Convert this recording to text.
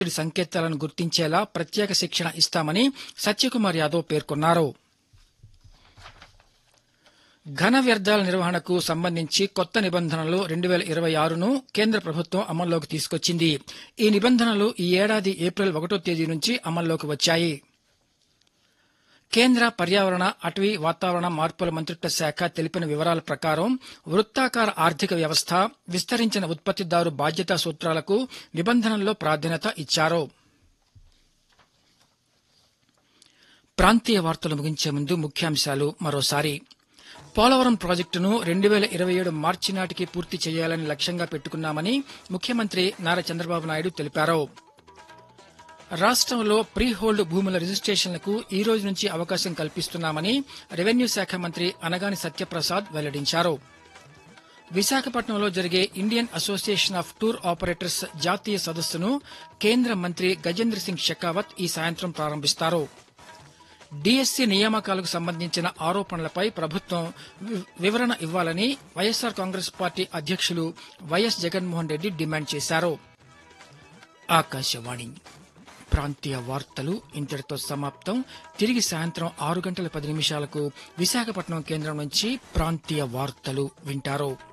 సంకేతాలను గుర్తించేలా ప్రత్యేక శిక్షణ ఇస్తామని సత్యకుమార్ యాదవ్ పేర్కొన్నారు ఘన వ్యర్థాల నిర్వహణకు సంబంధించి కొత్త నిబంధనలు రెండు వేల ఇరవై ఆరును కేంద్ర ప్రభుత్వం అమల్లోకి తీసుకొచ్చింది ఈ నిబంధనలు ఈ ఏడాది ఏప్రిల్ ఒకటో తేదీ నుంచి అమల్లోకి వచ్చాయి కేంద్ర పర్యావరణ అటవీ వాతావరణ మార్పుల మంత్రిత్వ శాఖ తెలిపిన వివరాల ప్రకారం వృత్తాకార ఆర్థిక వ్యవస్థ విస్తరించిన ఉత్పత్తిదారు బాధ్యతా సూత్రాలకు నిబంధనల్లో ప్రాధాన్యత ఇచ్చారు ప్రాంతీయ వార్తలు ముగించే ముందు ముఖ్యాంశాలు మరోసారి పోలవరం ప్రాజెక్టును రెండు వేల ఇరవై ఏడు మార్చి నాటికి పూర్తి చేయాలని లక్ష్యంగా పెట్టుకున్నామని ముఖ్యమంత్రి నారా చంద్రబాబు నాయుడు తెలిపారు రాష్ట్రంలో ప్రీ హోల్డ్ భూముల రిజిస్ట్రేషన్లకు ఈ రోజు నుంచి అవకాశం కల్పిస్తున్నామని రెవెన్యూ శాఖ మంత్రి అనగాని సత్యప్రసాద్ వెల్లడించారు విశాఖపట్నంలో జరిగే Indian association of tour operators జాతీయ సదస్సును కేంద్ర మంత్రి గజేంద్ర సింగ్ షెకావత్ ఈ సాయంత్రం ప్రారంభిస్తారు డిఎస్సి నియామకాలకు సంబంధించిన ఆరోపణలపై ప్రభుత్వం వి- వివరణ ఇవ్వాలని వైఎస్సార్ కాంగ్రెస్ పార్టీ అధ్యక్షులు వైఎస్ జగన్మోహన్ రెడ్డి డిమాండ్ చేశారు ఆకాశవాణి ప్రాంతీయ వార్తలు ఇంతటితో సమాప్తం తిరిగి సాయంత్రం ఆరు గంటల పది నిమిషాలకు విశాఖపట్నం కేంద్రం నుంచి ప్రాంతీయ వార్తలు వింటారు